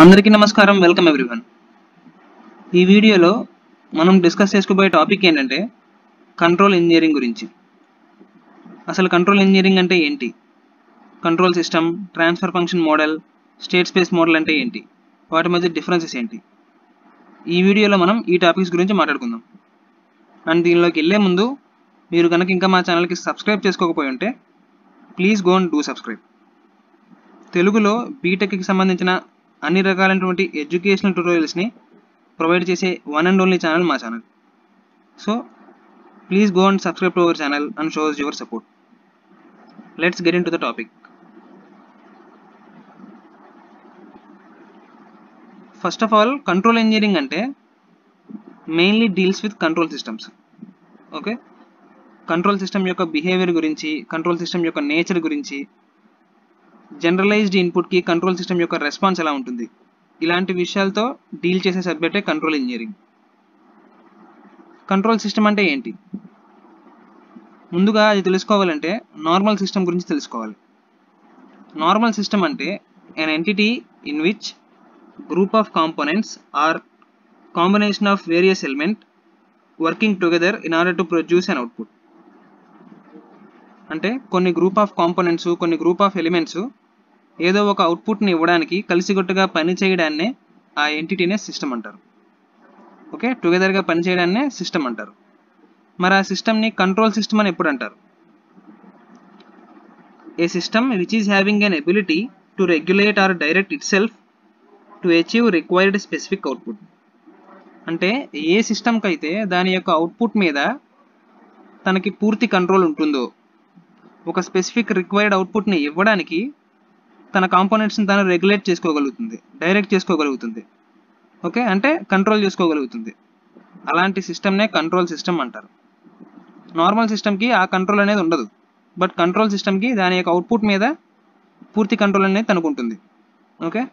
అందరికీ నమస్కారం welcome everyone ఈ వీడియోలో మనం డిస్కస్ చేసుకోబోయే టాపిక్ ఏంటంటే కంట్రోల్ ఇంజనీరింగ్ గురించి అసలు కంట్రోల్ ఇంజనీరింగ్ అంటే ఏంటి control system transfer function model state space model అంటే ఏంటి వాటి మధ్య డిఫరెన్సెస్ ఏంటి ఈ వీడియోలో మనం ఈ టాపిక్స్ గురించి మాట్లాడుకుందాం అండ్ దీనిలోకి వెళ్ళే ముందు మీరు కనుక ఇంకా మా ఛానల్కి సబ్స్క్రైబ్ చేసుకోకపోయి ఉంటే please go and do subscribe తెలుగులో బీటెక్కి సంబంధించిన అన్ని రకాలైనటువంటి ఎడ్యుకేషనల్ ట్యూటోరియల్స్ని ప్రొవైడ్ చేసే వన్ అండ్ ఓన్లీ ఛానల్ మా channel so please go and subscribe to our channel and shows your support let's get into the topic first of all control engineering అంటే mainly deals with control systems okay control system యొక్క behaviour గురించి control system యొక్క nature గురించి generalised ఇన్పుట్కి control system యొక్క response ఎలా ఉంటుంది ఇలాంటి విషయాలతో డీల్ చేసే సబ్జెక్టే కంట్రోల్ ఇంజనీరింగ్ కంట్రోల్ సిస్టమ్ అంటే ఏంటి ముందుగా అది తెలుసుకోవాలంటే నార్మల్ సిస్టమ్ గురించి తెలుసుకోవాలి నార్మల్ సిస్టమ్ అంటే an entity in which group of components or combination of various element working together in order to produce an output అంటే కొన్ని గ్రూప్ ఆఫ్ కాంపోనెంట్స్ కొన్ని గ్రూప్ ఆఫ్ ఎలిమెంట్స్ ఏదో ఒక అవుట్పుట్ని ఇవ్వడానికి కలిసికట్టుగా పని చేయడాన్నే ఆ ఎంటిటీనే సిస్టమ్ అంటారు ఓకే టుగెదర్గా పని చేయడాన్నే సిస్టమ్ అంటారు మరి ఆ సిస్టమ్ని కంట్రోల్ సిస్టమ్ అని ఎప్పుడు అంటారు a system which is having an ability to regulate or direct itself to achieve required specific output అంటే ఏ సిస్టమ్కి అయితే దాని యొక్క అవుట్పుట్ మీద తనకి పూర్తి కంట్రోల్ ఉంటుందో ఒక స్పెసిఫిక్ రిక్వైర్డ్ అవుట్పుట్ని ఇవ్వడానికి తన కాంపోనెంట్స్ని తను రెగ్యులేట్ చేసుకోగలుగుతుంది డైరెక్ట్ చేసుకోగలుగుతుంది ఓకే అంటే కంట్రోల్ చేసుకోగలుగుతుంది అలాంటి సిస్టమ్నే కంట్రోల్ సిస్టమ్ అంటారు నార్మల్ సిస్టమ్కి ఆ కంట్రోల్ అనేది ఉండదు బట్ కంట్రోల్ సిస్టమ్కి దాని యొక్క అవుట్పుట్ మీద పూర్తి కంట్రోల్ అనేది తనుకుంటుంది okay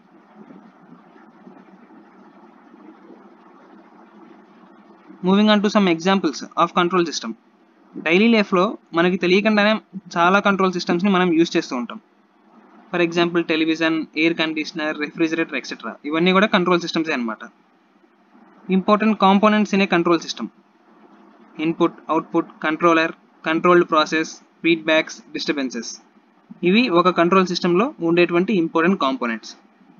moving on to some examples of control system daily లైఫ్లో మనకి తెలియకుండానే చాలా కంట్రోల్ సిస్టమ్స్ని మనం యూజ్ చేస్తూ ఉంటాం for example television air conditioner refrigerator etcetera ఇవన్నీ కూడా కంట్రోల్ సిస్టమ్సే అనమాట important components in a control system input output controller controlled process feedbacks disturbances ఇవి ఒక కంట్రోల్ సిస్టంలో ఉండేటువంటి ఇంపార్టెంట్ కాంపోనెంట్స్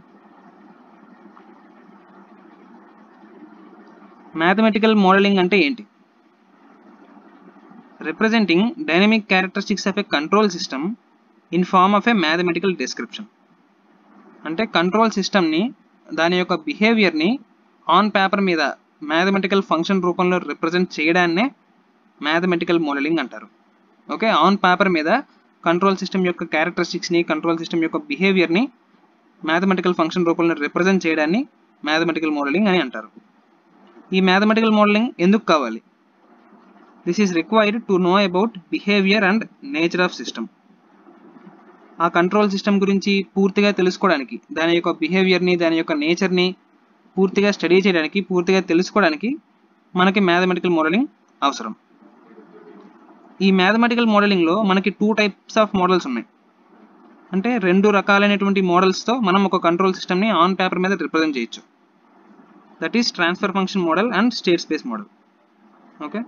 మ్యాథమెటికల్ మోడలింగ్ అంటే ఏంటి representing dynamic characteristics of a control system in form of a mathematical description అంటే control సిస్టమ్ని దాని యొక్క బిహేవియర్ని ఆన్ పేపర్ మీద మ్యాథమెటికల్ ఫంక్షన్ రూపంలో రిప్రజెంట్ చేయడాన్నే మ్యాథమెటికల్ మోడలింగ్ అంటారు ఓకే ఆన్ పేపర్ మీద కంట్రోల్ సిస్టమ్ యొక్క క్యారెక్టరిస్టిక్స్ని కంట్రోల్ సిస్టమ్ యొక్క బిహేవియర్ని మ్యాథమెటికల్ ఫంక్షన్ రూపంలో రిప్రజెంట్ చేయడాన్ని మ్యాథమెటికల్ మోడలింగ్ అని అంటారు ఈ మ్యాథమెటికల్ మోడలింగ్ ఎందుకు కావాలి this is required to know about behaviour and nature of system ఆ కంట్రోల్ సిస్టమ్ గురించి పూర్తిగా తెలుసుకోవడానికి దాని యొక్క బిహేవియర్ని దాని యొక్క నేచర్ని పూర్తిగా స్టడీ చేయడానికి పూర్తిగా తెలుసుకోవడానికి మనకి మ్యాథమెటికల్ మోడలింగ్ అవసరం ఈ మ్యాథమెటికల్ మోడలింగ్లో మనకి టూ టైప్స్ ఆఫ్ మోడల్స్ ఉన్నాయి అంటే రెండు రకాలైనటువంటి మోడల్స్తో మనం ఒక కంట్రోల్ సిస్టమ్ని ఆన్ పేపర్ మీద రిప్రజెంట్ చేయొచ్చు that is transfer function model and state space model okay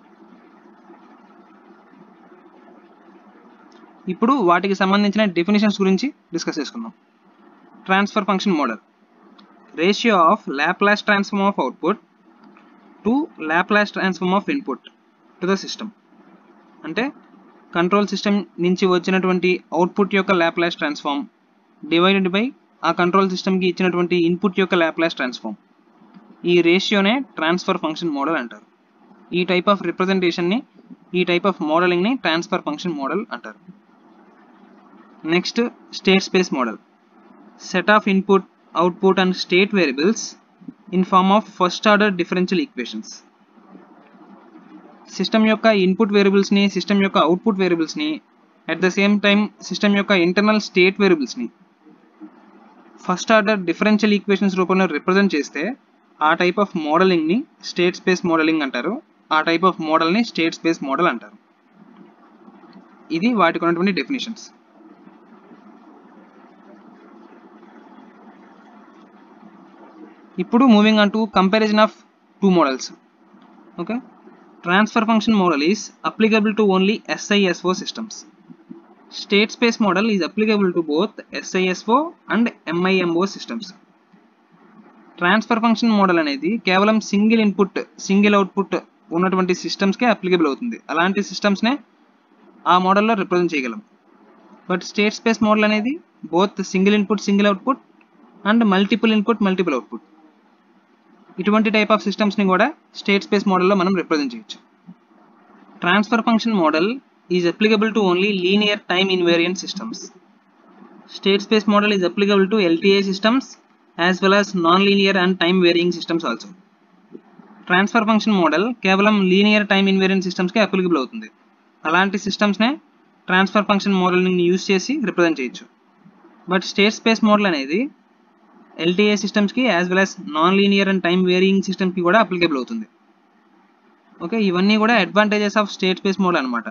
ఇప్పుడు వాటికి సంబంధించిన డెఫినేషన్స్ గురించి డిస్కస్ చేసుకుందాం transfer function model ratio of Laplace transform of output to Laplace transform of input to the system అంటే control system నుంచి వచ్చినటువంటి output యొక్క Laplace transform divided by ఆ కంట్రోల్ సిస్టమ్కి ఇచ్చినటువంటి ఇన్పుట్ యొక్క ల్యాప్లాస్ ట్రాన్స్ఫార్మ్ ఈ రేషియోనే ట్రాన్స్ఫర్ ఫంక్షన్ మోడల్ అంటారు ఈ టైప్ ఆఫ్ రిప్రజెంటేషన్ని ఈ టైప్ ఆఫ్ మోడలింగ్ని ట్రాన్స్ఫర్ ఫంక్షన్ మోడల్ అంటారు next state space model set of input output and state variables in form of first order differential equations system యొక్క input వేరియబుల్స్ని system యొక్క output వేరియబుల్స్ని at the same time system యొక్క internal state వేరియబుల్స్ని first order differential equations రూపంలో represent చేస్తే ఆ type of మోడలింగ్ని స్టేట్ స్పేస్ మోడలింగ్ అంటారు ఆ టైప్ ఆఫ్ మోడల్ని స్టేట్ స్పేస్ మోడల్ అంటారు ఇది వాటికి ఉన్నటువంటి డెఫినేషన్స్ ఇప్పుడు moving on to comparison of two models okay transfer function model is applicable to only SISO systems state space model is applicable to both SISO and MIMO systems transfer function model అనేది కేవలం single input single output ఉన్నటువంటి సిస్టమ్స్కే applicable అవుతుంది అలాంటి సిస్టమ్స్నే ఆ మోడల్లో represent చేయగలం but state space model అనేది both single input single output and multiple input multiple output ఇటువంటి టైప్ ఆఫ్ సిస్టమ్స్ని కూడా స్టేట్ స్పేస్ మోడల్లో మనం రిప్రజెంట్ చేయొచ్చు transfer function model is applicable to only linear time invariant systems state space model is applicable to LTI systems as well as non linear and time varying systems also transfer function model కేవలం linear time invariant సిస్టమ్స్కి applicable అవుతుంది అలాంటి సిస్టమ్స్నే transfer function మోడల్ని use చేసి represent చేయొచ్చు but state space model అనేది LTI సిస్టమ్స్కి as well as non linear and time varying సిస్టమ్కి కూడా అప్లికబుల్ అవుతుంది ఓకే ఇవన్నీ కూడా advantages of state space model అనమాట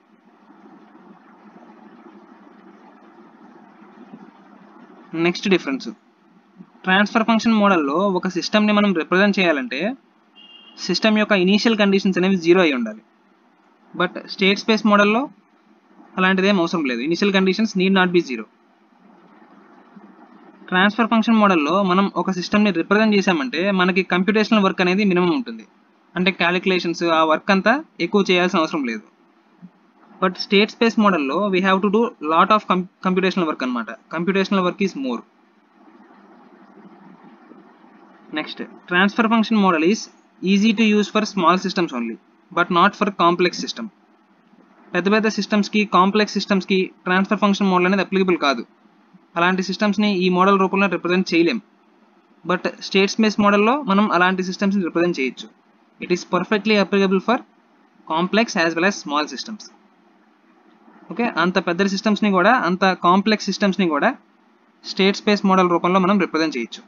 నెక్స్ట్ డిఫరెన్స్ ట్రాన్స్ఫర్ ఫంక్షన్ మోడల్లో ఒక సిస్టమ్ని మనం రిప్రజెంట్ చేయాలంటే సిస్టమ్ యొక్క ఇనీషియల్ కండిషన్స్ అనేవి జీరో అయి ఉండాలి బట్ స్టేట్ స్పేస్ మోడల్లో అలాంటిదేం అవసరం లేదు initial conditions need not be zero transfer function మోడల్లో మనం ఒక సిస్టమ్ని రిప్రజెంట్ చేసామంటే మనకి కంప్యూటేషనల్ వర్క్ అనేది మినిమం ఉంటుంది అంటే క్యాలిక్యులేషన్స్ ఆ వర్క్ అంతా ఎక్కువ చేయాల్సిన అవసరం లేదు బట్ స్టేట్ స్పేస్ మోడల్లో we have to do lot of computational work అనమాట computational work is more next transfer function model is easy to use for small systems only but not for complex system పెద్ద పెద్ద సిస్టమ్స్కి complex సిస్టమ్స్కి transfer function model అనేది applicable కాదు అలాంటి సిస్టమ్స్ని ఈ model రూపంలో రిప్రజెంట్ చేయలేం బట్ స్టేట్ స్పేస్ మోడల్లో మనం అలాంటి సిస్టమ్స్ని రిప్రజెంట్ చేయొచ్చు it is perfectly applicable for complex as well as small systems okay అంత పెద్ద సిస్టమ్స్ని కూడా అంత కాంప్లెక్స్ సిస్టమ్స్ని కూడా స్టేట్ స్పేస్ మోడల్ రూపంలో మనం రిప్రజెంట్ చేయొచ్చు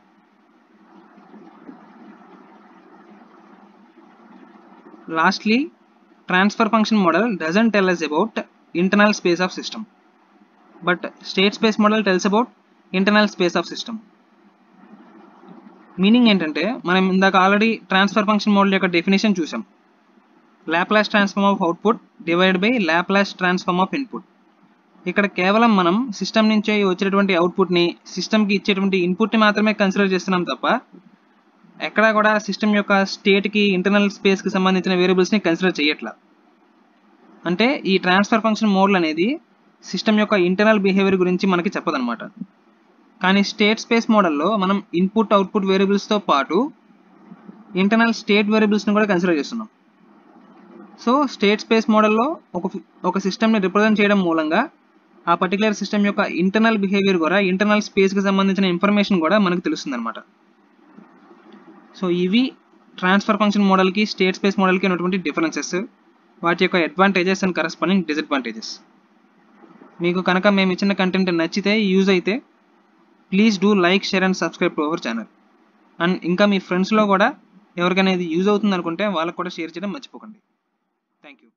lastly transfer function model doesn't tell us about internal space of system but state space model tells about internal space of system meaning ఏంటంటే మనం ఇందాక ఆల్రెడీ ట్రాన్స్ఫర్ ఫంక్షన్ మోడల్ యొక్క definition చూసాం Laplace transform of output divide by Laplace transform of input ఇక్కడ కేవలం మనం system నుంచి వచ్చేటువంటి అవుట్పుట్ని సిస్టమ్కి ఇచ్చేటువంటి ఇన్పుట్ని మాత్రమే కన్సిడర్ చేస్తున్నాం తప్ప ఎక్కడా కూడా సిస్టమ్ యొక్క స్టేట్కి ఇంటర్నల్ స్పేస్కి సంబంధించిన వేరియబుల్స్ని కన్సిడర్ చేయట్లా అంటే ఈ ట్రాన్స్ఫర్ ఫంక్షన్ మోడల్ అనేది సిస్టమ్ యొక్క ఇంటర్నల్ బిహేవియర్ గురించి మనకి చెప్పదనమాట కానీ స్టేట్ స్పేస్ మోడల్లో మనం ఇన్పుట్ అవుట్పుట్ వేరియబుల్స్తో పాటు ఇంటర్నల్ స్టేట్ వేరియబుల్స్ని కూడా కన్సిడర్ చేస్తున్నాం సో స్టేట్ స్పేస్ మోడల్లో ఒక ఒక సిస్టమ్ని రిప్రజెంట్ చేయడం మూలంగా ఆ పర్టికులర్ సిస్టమ్ యొక్క ఇంటర్నల్ బిహేవియర్ కూడా ఇంటర్నల్ స్పేస్కి సంబంధించిన ఇన్ఫర్మేషన్ కూడా మనకు తెలుస్తుంది అనమాట సో ఇవి ట్రాన్స్ఫర్ ఫంక్షన్ మోడల్కి స్టేట్ స్పేస్ మోడల్కి ఉన్నటువంటి డిఫరెన్సెస్ వాటి యొక్క అడ్వాంటేజెస్ అండ్ కరస్పాండింగ్ డిసడ్వాంటేజెస్ మీకు కనుక మేము ఇచ్చిన కంటెంట్ నచ్చితే యూజ్ అయితే please do like share and subscribe to our channel and ఇంకా మీ ఫ్రెండ్స్లో కూడా ఎవరికైనా ఇది యూజ్ అవుతుంది అనుకుంటే వాళ్ళకు కూడా షేర్ చేయడం మర్చిపోకండి థ్యాంక్ యూ